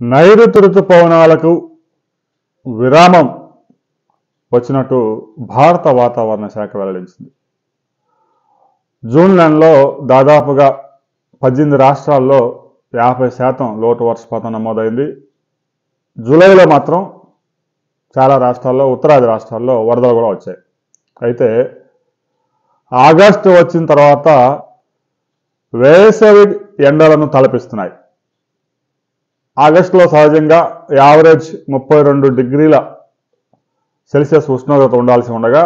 నైరుతి ఋతుపవనాలకు విరామం వచ్చినట్టు భారత వాతావరణ శాఖ వెల్లడించింది జూన్ నెలలో దాదాపుగా పద్దెనిమిది రాష్ట్రాల్లో యాభై శాతం లోటు వర్షపాతం నమోదైంది జూలైలో మాత్రం చాలా రాష్ట్రాల్లో ఉత్తరాది రాష్ట్రాల్లో వరదలు కూడా వచ్చాయి అయితే ఆగస్టు వచ్చిన తర్వాత వేసవి ఎండలను తలపిస్తున్నాయి ఆగస్టులో సహజంగా యావరేజ్ ముప్పై రెండు డిగ్రీల సెల్సియస్ ఉష్ణోగ్రత ఉండాల్సి ఉండగా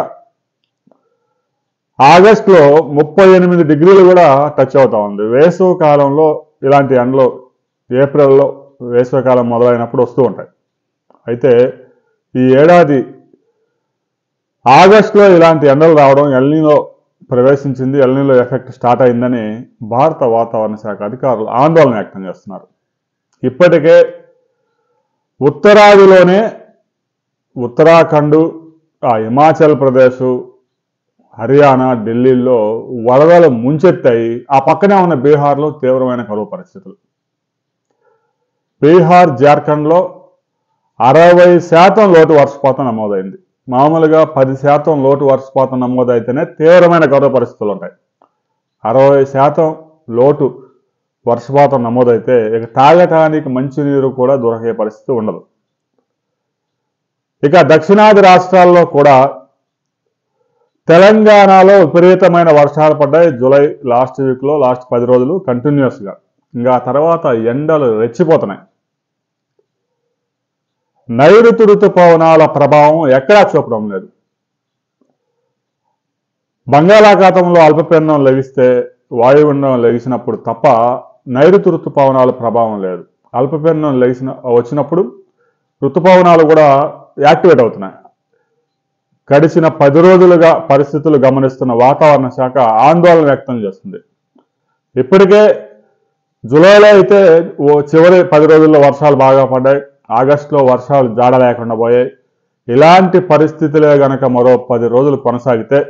ఆగస్టులో ముప్పై ఎనిమిది డిగ్రీలు కూడా టచ్ అవుతా ఉంది వేసవి కాలంలో ఇలాంటి ఎండలు ఏప్రిల్లో వేసవి కాలం మొదలైనప్పుడు వస్తూ ఉంటాయి అయితే ఈ ఏడాది ఆగస్టులో ఇలాంటి ఎండలు రావడం ఎల్నీలో ప్రవేశించింది ఎల్నీలో ఎఫెక్ట్ స్టార్ట్ అయిందని భారత వాతావరణ శాఖ అధికారులు ఆందోళన వ్యక్తం చేస్తున్నారు ఇప్పటికే ఉత్తరాదిలోనే ఉత్తరాఖండ్ ఆ హిమాచల్ ప్రదేశ్ హర్యానా ఢిల్లీలో వరదలు ముంచెత్తాయి ఆ పక్కనే ఉన్న బీహార్లో తీవ్రమైన కరువు పరిస్థితులు బీహార్ జార్ఖండ్లో అరవై శాతం లోటు వర్షపాతం నమోదైంది మామూలుగా పది శాతం లోటు వర్షపాతం నమోదైతేనే తీవ్రమైన కరువు పరిస్థితులు ఉంటాయి అరవై శాతం లోటు వర్షపాతం నమోదైతే ఇక తాగటానికి మంచినీరు కూడా దొరికే పరిస్థితి ఉండదు ఇక దక్షిణాది రాష్ట్రాల్లో కూడా తెలంగాణలో విపరీతమైన వర్షాలు పడ్డాయి జూలై లాస్ట్ వీక్లో లాస్ట్ పది రోజులు కంటిన్యూస్గా ఇంకా ఆ తర్వాత ఎండలు రెచ్చిపోతున్నాయి నైరుతి ఋతుపవనాల ప్రభావం ఎక్కడా చూపడం లేదు బంగాళాఖాతంలో అల్పపీడనం లభిస్తే వాయుగుండం లెగిసినప్పుడు తప్ప నైరుతి ఋతుపవనాల ప్రభావం లేదు అల్పపీడనం లెగిసిన వచ్చినప్పుడు ఋతుపవనాలు కూడా యాక్టివేట్ అవుతున్నాయి గడిచిన పది రోజులుగా పరిస్థితులు గమనిస్తున్న వాతావరణ శాఖ ఆందోళన వ్యక్తం చేస్తుంది ఇప్పటికే జూలైలో అయితే ఓ చివరి పది రోజుల్లో వర్షాలు బాగా పడ్డాయి ఆగస్టులో వర్షాలు జాడ లేకుండా పోయాయి ఇలాంటి పరిస్థితులే గనక మరో పది రోజులు కొనసాగితే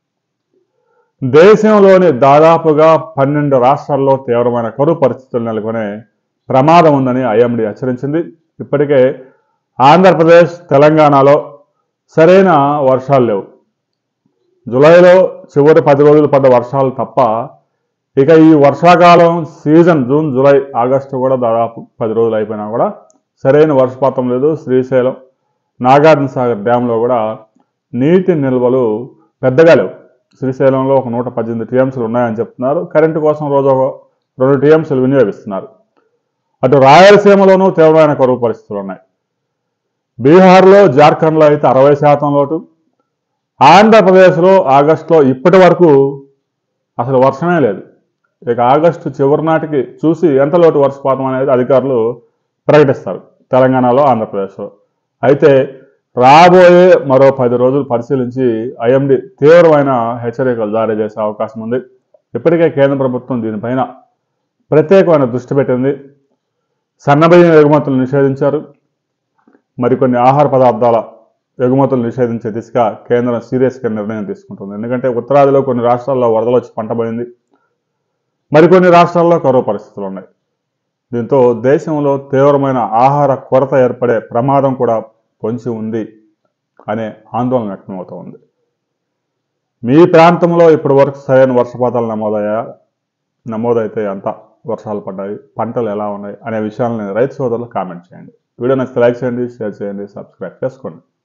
దేశంలోని దాదాపుగా పన్నెండు రాష్ట్రాల్లో తీవ్రమైన కరువు పరిస్థితులు నెలకొనే ప్రమాదం ఉందని ఐఎండీ హెచ్చరించింది ఇప్పటికే ఆంధ్రప్రదేశ్ తెలంగాణలో సరైన వర్షాలు లేవు జూలైలో చివరి పది రోజులు పడ్డ వర్షాలు తప్ప ఇక ఈ వర్షాకాలం సీజన్ జూన్ జూలై ఆగస్టు కూడా దాదాపు పది రోజులు అయిపోయినా కూడా సరైన వర్షపాతం లేదు శ్రీశైలం నాగార్జున సాగర్ డ్యాంలో కూడా నీటి నిల్వలు పెద్దగా లేవు శ్రీశైలంలో ఒక నూట పద్దెనిమిది టీఎంసీలు ఉన్నాయని చెప్తున్నారు కరెంటు కోసం రోజు ఒక రెండు టీఎంసీలు వినియోగిస్తున్నారు అటు రాయలసీమలోనూ తీవ్రమైన కరువు పరిస్థితులు ఉన్నాయి బీహార్లో జార్ఖండ్లో అయితే అరవై శాతం లోటు ఆంధ్రప్రదేశ్లో ఆగస్టులో ఇప్పటి వరకు అసలు వర్షమే లేదు ఇక ఆగస్టు చివరి నాటికి చూసి ఎంత లోటు వర్షపాతం అనేది అధికారులు ప్రకటిస్తారు తెలంగాణలో ఆంధ్రప్రదేశ్లో అయితే రాబోయే మరో పది రోజులు పరిశీలించి ఐఎండి తీవ్రమైన హెచ్చరికలు జారీ చేసే అవకాశం ఉంది ఇప్పటికే కేంద్ర ప్రభుత్వం దీనిపైన ప్రత్యేకమైన దృష్టి పెట్టింది సన్నబియ్యం ఎగుమతులు నిషేధించారు మరికొన్ని ఆహార పదార్థాల ఎగుమతులు నిషేధించే దిశగా కేంద్రం సీరియస్గా నిర్ణయం తీసుకుంటుంది ఎందుకంటే ఉత్తరాదిలో కొన్ని రాష్ట్రాల్లో వరదలు వచ్చి పంట పోయింది మరికొన్ని రాష్ట్రాల్లో కరువు పరిస్థితులు ఉన్నాయి దీంతో దేశంలో తీవ్రమైన ఆహార కొరత ఏర్పడే ప్రమాదం కూడా పొంచి ఉంది అనే ఆందోళన వ్యక్తమవుతూ ఉంది మీ ప్రాంతంలో ఇప్పటి వరకు సరైన వర్షపాతాలు నమోదయ్యా నమోదైతే ఎంత వర్షాలు పడ్డాయి పంటలు ఎలా ఉన్నాయి అనే విషయాలని రైతు సోదరులు కామెంట్ చేయండి వీడియో నచ్చితే లైక్ చేయండి షేర్ చేయండి సబ్స్క్రైబ్ చేసుకోండి